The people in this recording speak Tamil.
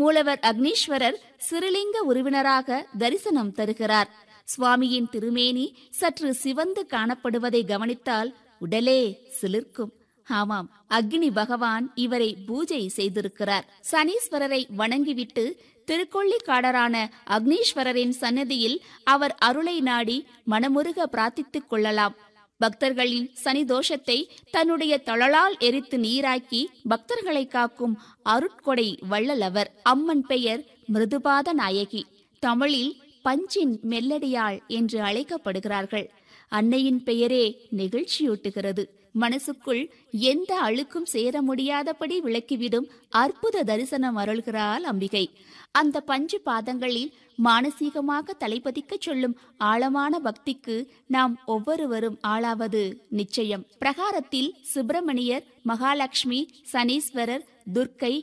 மூலவர் அக்னீஸ்வரர் சிறுலிங்க உருவினராக தரிசனம் தருகிறார் சுவாமியின் திருமேனி சற்று சிவந்து காணப்படுவதை கவனித்தால் உடலே சிலிர்க்கும் ஆமாம் அக்னி பகவான் இவரை பூஜை செய்திருக்கிறார் சனீஸ்வரரை வணங்கிவிட்டு திருக்கொள்ளிக்காடரான அக்னீஸ்வரரின் சன்னதியில் அவர் அருளை நாடி மனமுருக பிரார்த்தித்துக் கொள்ளலாம் பக்தர்களின் சனி தோஷத்தை தன்னுடைய தழலால் எரித்து நீராக்கி பக்தர்களை காக்கும் அருட்கொடை வள்ளலவர் அம்மன் பெயர் மிருதுபாத நாயகி தமிழில் பஞ்சின் மெல்லடியாள் என்று அழைக்கப்படுகிறார்கள் அன்னையின் பெயரே நெகிழ்ச்சியூட்டுகிறது மனசுக்குள் எந்த அழுக்கும் சேர முடியாதபடி விளக்கிவிடும் அற்புத தரிசனம் அருள்கிறாள் அம்பிகை அந்த பஞ்சு பாதங்களில் மானசீகமாக தலைப்பதிக்கச் சொல்லும் ஆழமான பக்திக்கு நாம் ஒவ்வொருவரும் ஆளாவது நிச்சயம் பிரகாரத்தில் சுப்பிரமணியர் மகாலட்சுமி சனீஸ்வரர் துர்க்கை